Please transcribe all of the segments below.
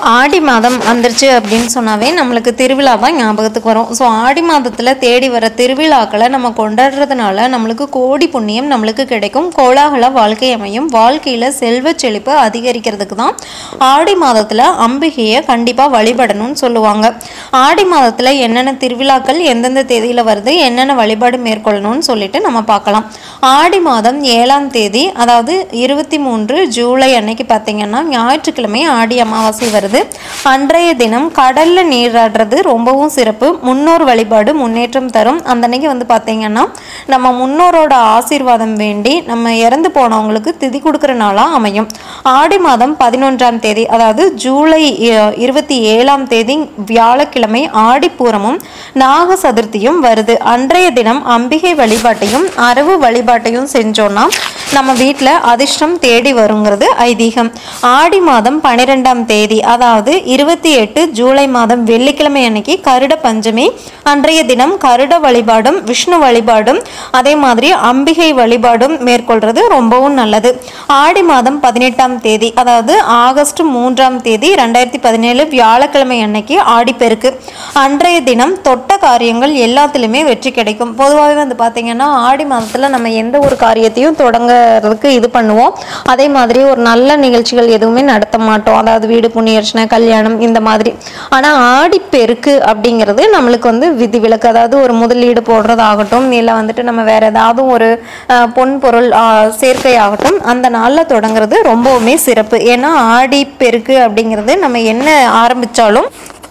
ஆடி மாதம் வந்துருச்சு அப்படின்னு சொன்னாவே நம்மளுக்கு திருவிழா தான் ஞாபகத்துக்கு வரும் ஸோ ஆடி மாதத்தில் தேடி வர திருவிழாக்களை நம்ம கொண்டாடுறதுனால நம்மளுக்கு கோடி புண்ணியம் நம்மளுக்கு கிடைக்கும் கோலாகல வாழ்க்கை அமையும் வாழ்க்கையில் செல்வ செழிப்பு அதிகரிக்கிறதுக்கு தான் ஆடி மாதத்தில் அம்பிகையை கண்டிப்பாக வழிபடணும்னு சொல்லுவாங்க ஆடி மாதத்தில் என்னென்ன திருவிழாக்கள் எந்தெந்த தேதியில் வருது என்னென்ன வழிபாடு மேற்கொள்ளணும்னு சொல்லிட்டு நம்ம பார்க்கலாம் ஆடி மாதம் ஏழாம் தேதி அதாவது இருபத்தி மூன்று ஜூலை அன்னைக்கு பார்த்தீங்கன்னா ஞாயிற்றுக்கிழமை ஆடி அமாவாசை வருது அன்றைய தினம் கடல்ல நீராடுறது ரொம்பவும் சிறப்பு முன்னோர் வழிபாடு முன்னேற்றம் தரும் அந்த அன்னைக்கு வந்து பார்த்தீங்கன்னா நம்ம முன்னோரோட ஆசீர்வாதம் வேண்டி நம்ம இறந்து போனவங்களுக்கு திதி கொடுக்குற நாளாக அமையும் ஆடி மாதம் பதினொன்றாம் தேதி அதாவது ஜூலை அஹ், இருபத்தி ஏழாம் தேதி வியாழக்கிழமை ஆடிப்பூரமும் நாக சதுர்த்தியும் வருது அன்றைய தினம் அம்பிகை வழிபாட்டையும் அரவு வழிபாட்டையும் செஞ்சோம்னா நம்ம வீட்டில் அதிர்ஷ்டம் தேடி வருங்கிறது ஐதீகம் ஆடி மாதம் பன்னிரெண்டாம் தேதி அதாவது இருபத்தி எட்டு ஜூலை மாதம் வெள்ளிக்கிழமை அன்னைக்கு கருட பஞ்சமி அன்றைய தினம் கருட வழிபாடும் விஷ்ணு வழிபாடும் அதே மாதிரி அம்பிகை வழிபாடும் மேற்கொள்றது ரொம்பவும் நல்லது ஆடி மாதம் பதினெட்டாம் தேதி அதாவது ஆகஸ்ட் மூன்றாம் தேதி ரெண்டாயிரத்தி பதினேழு வியாழக்கிழமை அன்னைக்கு ஆடிப்பெருக்கு அன்றைய தினம் தொட்ட காரியங்கள் எல்லாத்துலேயுமே வெற்றி கிடைக்கும் பொதுவாகவே வந்து பார்த்தீங்கன்னா ஆடி மாதத்தில் நம்ம எந்த ஒரு காரியத்தையும் தொடங்குறதுக்கு இது பண்ணுவோம் அதே மாதிரி ஒரு நல்ல நிகழ்ச்சிகள் எதுவுமே நடத்த மாட்டோம் அதாவது வீடு புண்ணியர்ச்சனை கல்யாணம் இந்த மாதிரி ஆனால் ஆடிப்பெருக்கு அப்படிங்கிறது நம்மளுக்கு வந்து விதிவிலக்கு அதாவது ஒரு முதலீடு போடுறதாகட்டும் இல்லை வந்துட்டு நம்ம வேற ஏதாவது ஒரு அஹ், பொன் பொருள் அஹ், சேர்க்கை ஆகட்டும் அந்த நாளில் தொடங்குறது ரொம்பவுமே சிறப்பு ஏன்னா ஆடிப்பெருக்கு அப்படிங்கிறது நம்ம என்ன ஆரம்பித்தாலும்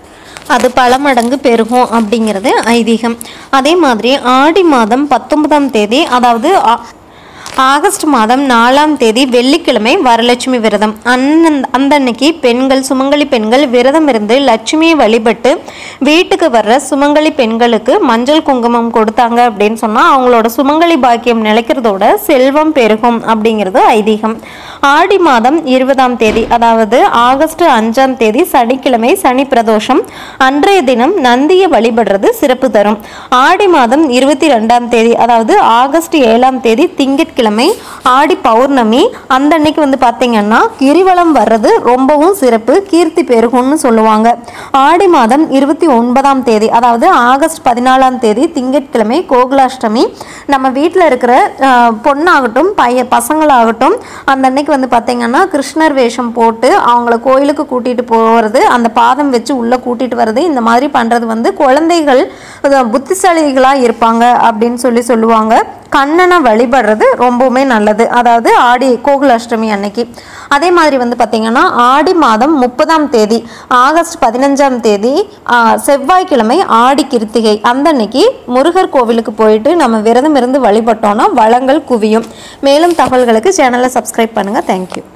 அது பல மடங்கு பெருகும் அப்படிங்கிறது ஐதீகம் அதே மாதிரி ஆடி மாதம் பத்தொன்பதாம் தேதி அதாவது ஆ- ஆகஸ்ட் மாதம் நாலாம் தேதி வெள்ளிக்கிழமை வரலட்சுமி விரதம் அன்னன் அந்த அன்னைக்கு பெண்கள் சுமங்கலி பெண்கள் விரதம் இருந்து லட்சுமியை வழிபட்டு வீட்டுக்கு வர்ற சுமங்கலி பெண்களுக்கு மஞ்சள் குங்குமம் கொடுத்தாங்க அப்படின்னு சொன்னால் அவங்களோட சுமங்கலி பாக்கியம் நிலைக்கிறதோட செல்வம் பெருகும் அப்படிங்கிறது ஐதீகம் ஆடி மாதம் இருபதாம் தேதி அதாவது ஆகஸ்ட் அஞ்சாம் தேதி சனிக்கிழமை சனி பிரதோஷம் அன்றைய தினம் நந்தியை வழிபடுறது சிறப்பு தரும் ஆடி மாதம் இருபத்தி ரெண்டாம் தேதி அதாவது ஆகஸ்ட் ஏழாம் தேதி திங்கட்கிழமை ஆடி பௌர்ணமி அந்த அன்னைக்கு வந்து பார்த்தீங்கன்னா கிரிவலம் வர்றது ரொம்பவும் சிறப்பு கீர்த்தி பெருகும்னு சொல்லுவாங்க ஆடி மாதம் இருபத்தி ஒன்பதாம் தேதி அதாவது ஆகஸ்ட் பதினாலாம் தேதி திங்கட்கிழமை கோகுலாஷ்டமி நம்ம வீட்டில் இருக்கிற அஹ், பொண்ணாகட்டும் பைய பசங்களாகட்டும் அந்த அன்னைக்கு வந்து பார்த்தீங்கன்னா கிருஷ்ணர் வேஷம் போட்டு அவங்கள கோயிலுக்கு கூட்டிகிட்டு போகிறது அந்த பாதம் வச்சு உள்ளே கூட்டிகிட்டு வர்றது இந்த மாதிரி பண்ணுறது வந்து குழந்தைகள் புத்திசாலிகளாக இருப்பாங்க அப்படின்னு சொல்லி சொல்லுவாங்க கண்ணனை வழிபடுறது ரொம்பவுமே நல்லது அதாவது ஆடி கோகுலாஷ்டமி அன்னைக்கு அதே மாதிரி வந்து பார்த்தீங்கன்னா ஆடி மாதம் முப்பதாம் தேதி ஆகஸ்ட் பதினஞ்சாம் தேதி ஆ, செவ்வாய்க்கிழமை ஆடி கிருத்திகை அந்த அன்னைக்கு முருகர் கோவிலுக்கு போயிட்டு நம்ம விரதம் இருந்து வழிபட்டோம்னா வளங்கள் குவியும் மேலும் தகவல்களுக்கு சேனலை சப்ஸ்கிரைப் பண்ணுங்கள் தேங்க்யூ